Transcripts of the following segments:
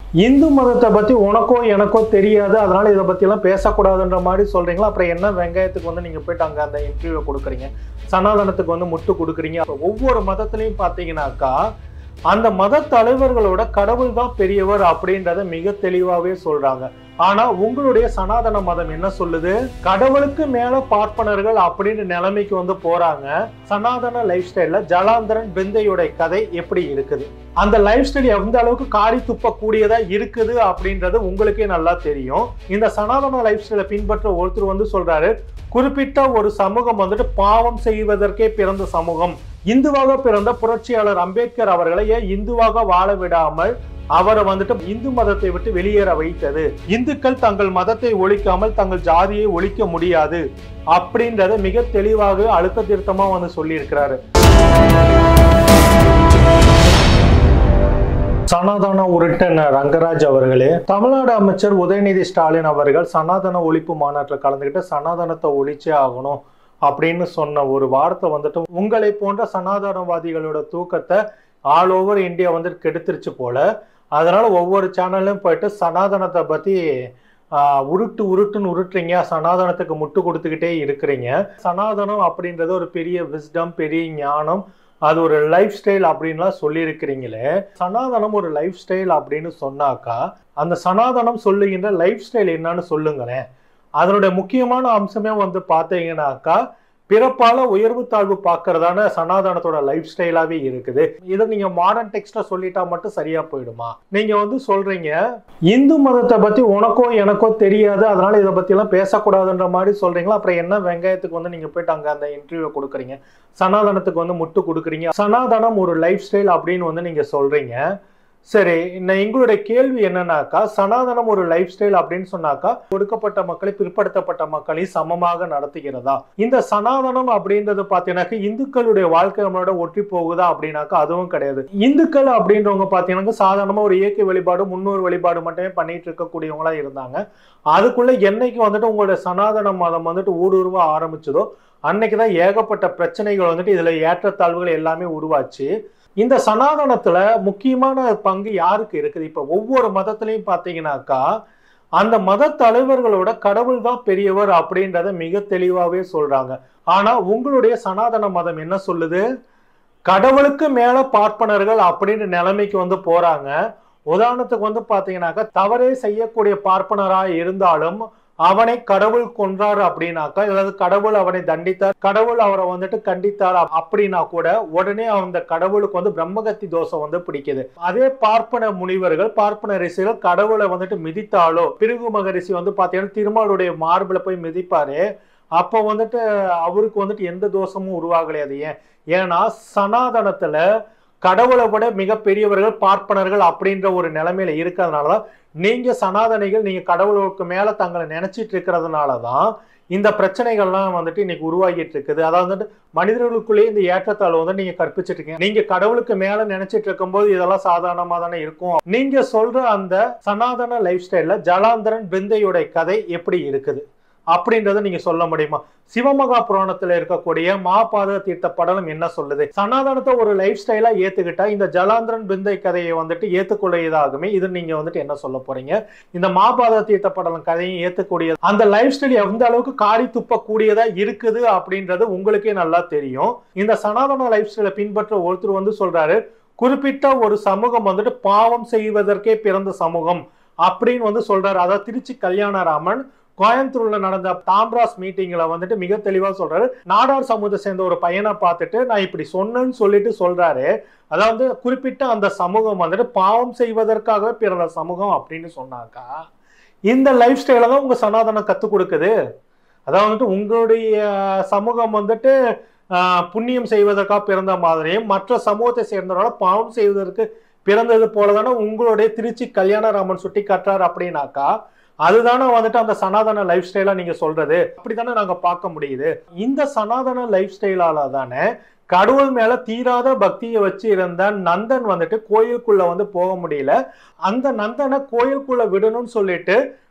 இந்து மதத்தை பத்தி உனக்கோ எனக்கோ தெரியாது அதனால இதை பத்தி எல்லாம் பேசக்கூடாதுன்ற மாதிரி சொல்றீங்களா அப்புறம் என்ன வெங்காயத்துக்கு வந்து நீங்க போயிட்டு அங்க அந்த இன்டர்வியூ கொடுக்குறீங்க சனாதனத்துக்கு வந்து முட்டு கொடுக்குறீங்க அப்ப ஒவ்வொரு மதத்திலையும் பாத்தீங்கன்னாக்கா அந்த மத தலைவர்களோட கடவுள் தான் பெரியவர் அப்படின்றத மிக தெளிவாவே சொல்றாங்க ஆனா உங்களுடைய சனாதன மதம் என்ன சொல்லுது கடவுளுக்கு மேல பார்ப்பனர்கள் அப்படின்னு நிலைமைக்கு வந்து போறாங்க சனாதன லைஃப் ஸ்டைல்ல ஜலாந்தரன் பிந்தையுடைய கதை எப்படி இருக்குது அந்த லைஃப் ஸ்டைல் எந்த அளவுக்கு காரி துப்பக்கூடியதா இருக்குது அப்படின்றது உங்களுக்கே நல்லா தெரியும் இந்த சனாதன லைஃப் ஸ்டைலை பின்பற்ற ஒருத்தர் வந்து சொல்றாரு குறிப்பிட்ட ஒரு சமூகம் வந்துட்டு பாவம் செய்வதற்கே பிறந்த சமூகம் இந்துவாக பிறந்த புரட்சியாளர் அம்பேத்கர் அவர்களை ஏன் இந்துவாக வாழ விடாமல் அவரை வந்துட்டு இந்து மதத்தை விட்டு வெளியேற வைத்தது இந்துக்கள் தங்கள் மதத்தை ஒழிக்காமல் தங்கள் ஜாதியை ஒழிக்க முடியாது அப்படின்றத மிக தெளிவாக அழுத்த திருத்தமா வந்து சொல்லியிருக்கிறாரு சனாதன உருட்டன் ரங்கராஜ் அவர்களே தமிழ்நாடு அமைச்சர் உதயநிதி ஸ்டாலின் அவர்கள் சனாதன ஒழிப்பு மாநாட்டில் கலந்துக்கிட்டு சனாதனத்தை ஒழிச்சே ஆகணும் அப்படின்னு சொன்ன ஒரு வார்த்தை வந்துட்டு உங்களை போன்ற சனாதனவாதிகளோட தூக்கத்தை ஆல் ஓவர் இந்தியா வந்துட்டு கெடுத்துருச்சு போல அதனால ஒவ்வொரு சேனல்லையும் போயிட்டு சனாதனத்தை பத்தி ஆஹ், உருட்டு உருட்டுன்னு உருட்டுறீங்க சனாதனத்துக்கு முட்டு கொடுத்துக்கிட்டே இருக்கிறீங்க சனாதனம் அப்படின்றது ஒரு பெரிய விஸ்டம் பெரிய ஞானம் அது ஒரு லைஃப் ஸ்டைல் அப்படின்லாம் சொல்லியிருக்கிறீங்களே சனாதனம் ஒரு லைஃப் ஸ்டைல் அப்படின்னு சொன்னாக்கா அந்த சனாதனம் சொல்லுகின்ற லைஃப் ஸ்டைல் என்னன்னு சொல்லுங்களேன் அதனுடைய முக்கியமான அம்சமே வந்து பார்த்தீங்கன்னாக்கா பிறப்பால உயர்வு தாழ்வு பார்க்கறதான சனாதனத்தோட லைஃப் ஸ்டைலாவே இருக்குது இதை நீங்க மாடர்ன் டெக்ஸ்ட்ல சொல்லிட்டா மட்டும் சரியா போயிடுமா நீங்க வந்து சொல்றீங்க இந்து மதத்தை பத்தி உனக்கோ எனக்கோ தெரியாது அதனால இதை பத்தி எல்லாம் பேசக்கூடாதுன்ற மாதிரி சொல்றீங்களா அப்புறம் என்ன வெங்காயத்துக்கு வந்து நீங்க போயிட்டு அங்க அந்த இன்டர்வியூ கொடுக்குறீங்க சனாதனத்துக்கு வந்து முட்டு கொடுக்குறீங்க சனாதனம் ஒரு லைஃப் ஸ்டைல் அப்படின்னு வந்து நீங்க சொல்றீங்க சரி இந்த எங்களுடைய கேள்வி என்னன்னாக்கா சனாதனம் ஒரு லைஃப் ஸ்டைல் அப்படின்னு சொன்னாக்கா ஒடுக்கப்பட்ட மக்களை பிற்படுத்தப்பட்ட மக்களை சமமாக நடத்துகிறதா இந்த சனாதனம் அப்படின்றது பார்த்தீங்கன்னாக்கா இந்துக்களுடைய வாழ்க்கை நம்மளோட ஒற்றி போகுதா அப்படின்னாக்கா அதுவும் கிடையாது இந்துக்கள் அப்படின்றவங்க பார்த்தீங்கன்னாக்கா சாதாரணமா ஒரு இயற்கை வழிபாடு முன்னோர் வழிபாடு மட்டுமே பண்ணிட்டு இருக்கக்கூடியவங்களா இருந்தாங்க அதுக்குள்ள என்னைக்கு வந்துட்டு உங்களுடைய சனாதன மதம் வந்துட்டு ஊடுருவ ஆரம்பிச்சதோ அன்னைக்கு தான் ஏகப்பட்ட பிரச்சனைகள் வந்துட்டு இதுல ஏற்றத்தாழ்வுகள் எல்லாமே உருவாச்சு இந்த சனாதனத்துல முக்கியமான பங்கு யாருக்கு இருக்குது இப்ப ஒவ்வொரு மதத்திலையும் பாத்தீங்கன்னாக்கா அந்த மத தலைவர்களோட கடவுள் தான் பெரியவர் அப்படின்றத மிக தெளிவாவே சொல்றாங்க ஆனா உங்களுடைய சனாதன மதம் என்ன சொல்லுது கடவுளுக்கு மேல பார்ப்பனர்கள் அப்படின்னு நிலைமைக்கு வந்து போறாங்க உதாரணத்துக்கு வந்து பாத்தீங்கன்னாக்கா தவறே செய்யக்கூடிய பார்ப்பனரா இருந்தாலும் அவனை கடவுள் கொன்றார் அப்படின்னாக்கா அதாவது கடவுள் அவனை தண்டித்தார் கடவுள் அவரை வந்துட்டு கண்டித்தார் அப்~ அப்படின்னா கூட உடனே அந்த கடவுளுக்கு வந்து பிரம்மகத்தி தோஷம் வந்து பிடிக்குது அதே பார்ப்பன முனிவர்கள் பார்ப்பன ரிஷிகள் கடவுளை வந்துட்டு மிதித்தாலோ பிருகு மகரிஷி வந்து பாத்தீங்கன்னா திருமாலுடைய மார்பிள போய் மிதிப்பாரு அப்போ வந்துட்டு அவருக்கு வந்துட்டு எந்த தோஷமும் உருவாகலையாது ஏன் ஏன்னா சனாதனத்துல கடவுளை விட மிகப்பெரியவர்கள் பார்ப்பனர்கள் அப்படின்ற ஒரு நிலைமையில இருக்கிறதுனாலதான் நீங்க சனாதனிகள் நீங்க கடவுளுக்கு மேல தங்களை நினைச்சிட்டு இருக்கிறதுனாலதான் இந்த பிரச்சனைகள்லாம் வந்துட்டு இன்னைக்கு உருவாகிட்டு இருக்குது அதாவது வந்துட்டு மனிதர்களுக்குள்ளேயே இந்த ஏற்றத்தாழ்வு வந்து நீங்க கற்பிச்சிட்டு இருக்கீங்க நீங்க கடவுளுக்கு மேல நினைச்சிட்டு இருக்கும்போது இதெல்லாம் சாதாரணமா தானே இருக்கும் நீங்க சொல்ற அந்த சனாதன லைஃப் ஸ்டைல்ல ஜலாந்தரன் பிந்தையுடைய கதை எப்படி இருக்குது அப்படின்றத நீங்க சொல்ல முடியுமா சிவமகா புராணத்துல இருக்கக்கூடிய மாபாத தீர்த்த படலம் என்ன சொல்லுது சனாதனத்தை ஒரு லைஃப் ஸ்டைலா ஏத்துக்கிட்டா இந்த ஜலாந்திரன் பிந்தை கதையை வந்துட்டு ஏத்துக்கொள்ளையதாகுமே இது நீங்க வந்துட்டு என்ன சொல்ல போறீங்க இந்த மாபாத தீர்த்த படலம் கதையும் ஏத்துக்கூடிய அந்த லைஃப் ஸ்டைல் எந்த அளவுக்கு காரி துப்பக்கூடியதா இருக்குது அப்படின்றது உங்களுக்கே நல்லா தெரியும் இந்த சனாதன லைஃப் ஸ்டைலை பின்பற்ற ஒருத்தர் வந்து சொல்றாரு குறிப்பிட்ட ஒரு சமூகம் வந்துட்டு பாவம் செய்வதற்கே பிறந்த சமூகம் அப்படின்னு வந்து சொல்றாரு அதாவது திருச்சி கல்யாணராமன் கோயம்புத்தூர்ல நடந்த தாம்ராஸ் மீட்டிங்ல வந்துட்டு மிக தெளிவா சொல்றாரு நாடார் சமூகத்தை சேர்ந்த ஒரு பையனை பார்த்துட்டு நான் இப்படி சொன்னேன்னு சொல்லிட்டு சொல்றாரு அதாவது குறிப்பிட்ட அந்த சமூகம் வந்துட்டு பாவம் செய்வதற்காகவே பிறந்த சமூகம் அப்படின்னு சொன்னாக்கா இந்த லைஃப் ஸ்டைல தான் உங்க சனாதனம் கத்துக் கொடுக்குது அதாவது வந்துட்டு உங்களுடைய சமூகம் வந்துட்டு ஆஹ், புண்ணியம் செய்வதற்காக பிறந்த மாதிரியும் மற்ற சமூகத்தை சேர்ந்தவர்கள பாவம் செய்வதற்கு பிறந்தது போல தானே உங்களுடைய திருச்சி கல்யாணராமன் சுட்டி காட்டுறாரு அப்படின்னாக்கா அதுதானே வந்துட்டு அந்த சனாதன லைஃப் ஸ்டைலா நீங்க சொல்றது அப்படித்தானே நாங்க பார்க்க முடியுது இந்த சனாதன லைஃப் ஸ்டைலால தானே கடவுள் மேல தீராத பக்தியை வச்சு இருந்த நந்தன் வந்துட்டு கோயிலுக்குள்ள வந்து போக முடியல அந்த நந்தனை கோயிலுக்குள்ள விடணும்னு சொல்லிட்டு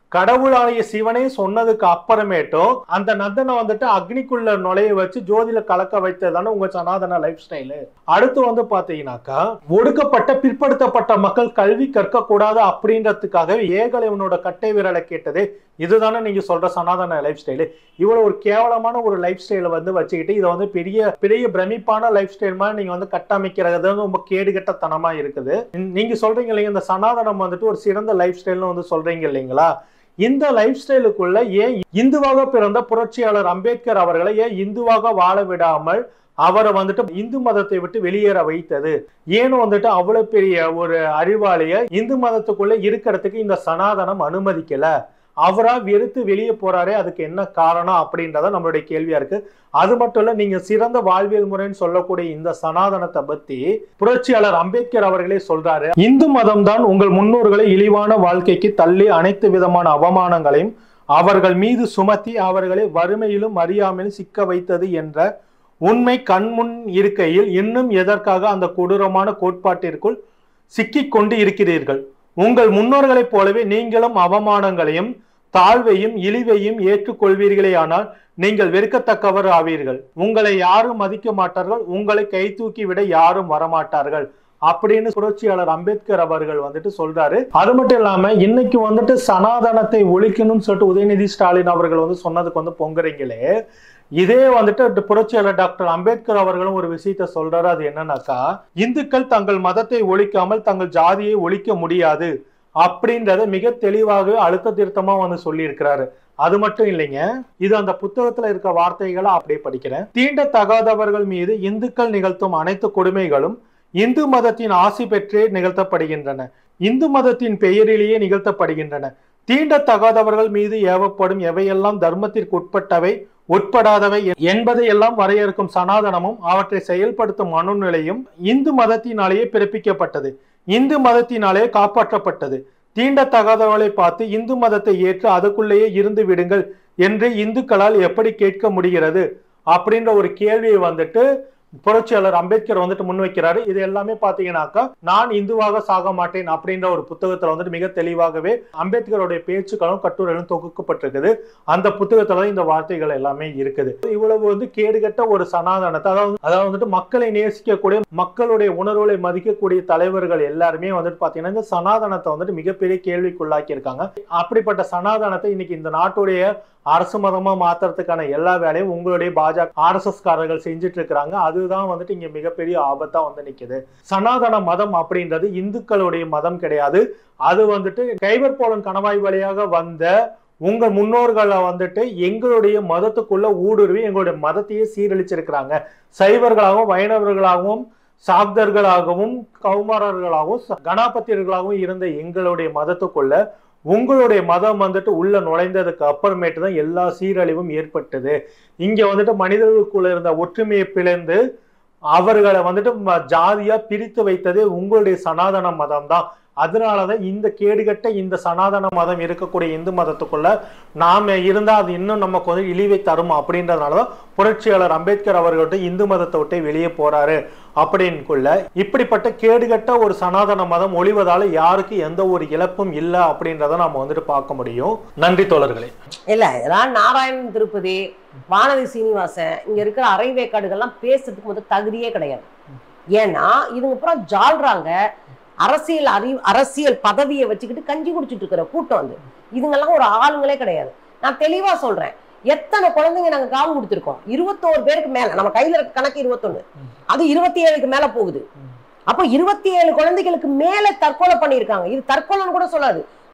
கடவுளாகிய சிவனே சொன்னதுக்கு அப்புறமேட்டும் அந்த நந்தனை வந்துட்டு அக்னிக்குள்ள நுழைய வச்சு ஜோதியில கலக்க வைத்ததானே உங்க சனாதன லைஃப் ஸ்டைலு அடுத்து வந்து பாத்தீங்கன்னாக்கா ஒடுக்கப்பட்ட பிற்படுத்தப்பட்ட மக்கள் கல்வி கற்க கூடாது அப்படின்றதுக்காக ஏகலைவனோட கட்டை விரலை கேட்டதே இதுதானே நீங்க சொல்ற சனாதன லைஃப் ஸ்டைலு இவ்வளவு ஒரு கேவலமான ஒரு லைஃப் ஸ்டைலை வந்து வச்சுக்கிட்டு இதை வந்து பெரிய பெரிய பிரமிப்பான லைஃப் ஸ்டைல் மாதிரி நீங்க வந்து கட்டமைக்கிறது வந்து ரொம்ப கேடுகட்டத்தனமா இருக்குது நீங்க சொல்றீங்க இல்லைங்க இந்த சனாதனம் வந்துட்டு ஒரு சிறந்த லைஃப் ஸ்டைல்னு வந்து சொல்றீங்க இல்லைங்களா இந்த லைஃப் ஸ்டைலுக்குள்ள ஏன் இந்துவாக பிறந்த புரட்சியாளர் அம்பேத்கர் அவர்களை ஏன் இந்துவாக வாழ விடாமல் அவரை வந்துட்டு இந்து மதத்தை விட்டு வெளியேற வைத்தது ஏன்னு வந்துட்டு அவ்வளவு பெரிய ஒரு அறிவாளிய இந்து மதத்துக்குள்ள இருக்கிறதுக்கு இந்த சனாதனம் அனுமதிக்கல அவரா வெறுத்து வெளியே போறாரே அதுக்கு என்ன காரணம் அப்படின்றத நம்மளுடைய கேள்வியா இருக்கு அது மட்டும் இல்ல நீங்க சிறந்த வாழ்வியல் முறைன்னு சொல்லக்கூடிய இந்த சனாதனத்தை பத்தி புரட்சியாளர் அம்பேத்கர் அவர்களே சொல்றாரு இந்து மதம் தான் உங்கள் முன்னோர்களை இழிவான வாழ்க்கைக்கு தள்ளி அனைத்து விதமான அவமானங்களையும் அவர்கள் மீது சுமத்தி அவர்களை வறுமையிலும் அறியாமையிலும் சிக்க வைத்தது என்ற உண்மை கண்முன் இருக்கையில் இன்னும் எதற்காக அந்த கொடூரமான கோட்பாட்டிற்குள் சிக்கிக் கொண்டு இருக்கிறீர்கள் உங்கள் முன்னோர்களைப் போலவே நீங்களும் அவமானங்களையும் தாழ்வையும் இழிவையும் ஏற்றுக்கொள்வீர்களே ஆனால் நீங்கள் வெறுக்கத்தக்கவர் ஆவீர்கள் உங்களை யாரும் மதிக்க மாட்டார்கள் உங்களை கை தூக்கி விட யாரும் வரமாட்டார்கள் அப்படின்னு புரட்சியாளர் அம்பேத்கர் அவர்கள் வந்துட்டு சொல்றாரு அது மட்டும் இல்லாம இன்னைக்கு வந்துட்டு சனாதனத்தை ஒழிக்கணும்னு சொல்லிட்டு உதயநிதி ஸ்டாலின் அவர்கள் வந்து சொன்னதுக்கு வந்து பொங்குறீங்களே இதே வந்துட்டு புரட்சியாளர் டாக்டர் அம்பேத்கர் அவர்களும் ஒரு விஷயத்த சொல்றாரு அது என்னன்னாக்கா இந்துக்கள் தங்கள் மதத்தை ஒழிக்காமல் தங்கள் ஜாதியை ஒழிக்க முடியாது அப்படின்றத மிக தெளிவாகவே அழுத்த திருத்தமா வந்து சொல்லியிருக்கிறாரு அது மட்டும் இல்லைங்க இது அந்த புத்தகத்துல இருக்க வார்த்தைகளை அப்படியே படிக்கிறேன் தீண்டத்தகாதவர்கள் மீது இந்துக்கள் நிகழ்த்தும் அனைத்து கொடுமைகளும் இந்து மதத்தின் ஆசி பெற்றே நிகழ்த்தப்படுகின்றன இந்து மதத்தின் பெயரிலேயே நிகழ்த்தப்படுகின்றன தீண்டத்தகாதவர்கள் மீது ஏவப்படும் எவையெல்லாம் தர்மத்திற்கு உட்பட்டவை உட்படாதவை என்பதை எல்லாம் வரையறுக்கும் சனாதனமும் அவற்றை செயல்படுத்தும் மனநிலையும் இந்து மதத்தினாலேயே பிறப்பிக்கப்பட்டது இந்து மதத்தினாலே காப்பாற்றப்பட்டது தீண்டத்தகாதவர்களை பார்த்து இந்து மதத்தை ஏற்று அதுக்குள்ளேயே இருந்து விடுங்கள் என்று இந்துக்களால் எப்படி கேட்க முடிகிறது அப்படின்ற ஒரு கேள்வியை வந்துட்டு புரட்சியாளர் அம்பேத்கர் வந்துட்டு முன்வைக்கிறாரு இது எல்லாமே பாத்தீங்கன்னாக்கா நான் இந்துவாக சாக மாட்டேன் அப்படின்ற ஒரு புத்தகத்துல வந்துட்டு மிக தெளிவாகவே அம்பேத்கருடைய பேச்சுக்களும் கட்டுரைகளும் தொகுக்கப்பட்டிருக்குது அந்த புத்தகத்துல இந்த வார்த்தைகள் எல்லாமே இருக்குது இவ்வளவு வந்து கேடுகட்ட ஒரு சனாதனத்தை அதாவது அதாவது வந்துட்டு மக்களை நேசிக்கக்கூடிய மக்களுடைய உணர்வுகளை மதிக்கக்கூடிய தலைவர்கள் எல்லாருமே வந்துட்டு பாத்தீங்கன்னா இந்த சனாதனத்தை வந்துட்டு மிகப்பெரிய கேள்விக்குள்ளாக்கி இருக்காங்க அப்படிப்பட்ட சனாதனத்தை இன்னைக்கு இந்த நாட்டுடைய அரசு மதமா மாத்துறதுக்கான எல்லா வேலையும் உங்களுடைய பாஜக ஆர்எஸ்எஸ் காரர்கள் செஞ்சுட்டு இருக்கிறாங்க அதுதான் வந்துட்டு இங்க மிகப்பெரிய ஆபத்தா வந்து நிக்குது சனாதன மதம் அப்படின்றது இந்துக்களுடைய மதம் கிடையாது அது வந்துட்டு கைவர் போலன் கணவாய் வழியாக வந்த உங்க முன்னோர்களை வந்துட்டு எங்களுடைய மதத்துக்குள்ள ஊடுருவி எங்களுடைய மதத்தையே சீரழிச்சிருக்கிறாங்க சைவர்களாகவும் வைணவர்களாகவும் சாப்தர்களாகவும் கௌமாரர்களாகவும் கணாபத்தியர்களாகவும் இருந்த எங்களுடைய மதத்துக்குள்ள உங்களுடைய மதம் வந்துட்டு உள்ள நுழைந்ததுக்கு அப்புறமேட்டு தான் எல்லா சீரழிவும் ஏற்பட்டது இங்க வந்துட்டு மனிதர்களுக்குள்ள இருந்த ஒற்றுமையை பிளந்து அவர்களை வந்துட்டு ம- ஜாதியா பிரித்து வைத்ததே உங்களுடைய சனாதன மதம் தான் அதனாலதான் இந்த கேடுகட்ட இந்த சனாதன மதம் இருக்கக்கூடிய இந்து மதத்துக்குள்ள நாம இருந்தா அது இன்னும் நமக்கு வந்து இழிவை தரும் அப்படின்றதுனாலதான் புரட்சியாளர் அம்பேத்கர் அவர்கள்ட்ட இந்து மதத்தை விட்டு வெளியே போறாரு அப்படின்னுக்குள்ள இப்படிப்பட்ட கேடுகட்ட ஒரு சனாதன மதம் ஒழிவதால யாருக்கு எந்த ஒரு இழப்பும் இல்லை அப்படின்றத நாம வந்துட்டு பார்க்க முடியும் நன்றி தோழர்களே இல்ல இதெல்லாம் நாராயணன் திருப்பதி வானதி சீனிவாசன் இங்க இருக்கிற அரை வேக்காடுகள்லாம் பேசுறதுக்கு முதல் தகுதியே கிடையாது ஏன்னா இதுங்க அப்புறம் ஜால்றாங்க அரசியல் அறி அரசியல் பதவியை வச்சுக்கிட்டு கஞ்சி குடிச்சிட்டு இருக்கிற கூட்டம் வந்து இதுங்கெல்லாம் ஒரு ஆளுங்களே கிடையாது நான் தெளிவா சொல்றேன் எத்தனை குழந்தைங்க நாங்க காவு கொடுத்துருக்கோம் இருபத்தோரு பேருக்கு மேல நம்ம கையில இருக்க கணக்கு இருபத்தொன்னு அது இருபத்தி ஏழுக்கு மேல போகுது அப்போ இருபத்தி ஏழு குழந்தைகளுக்கு மேல தற்கொலை பண்ணியிருக்காங்க இது தற்கொலைன்னு கூட சொல்லாது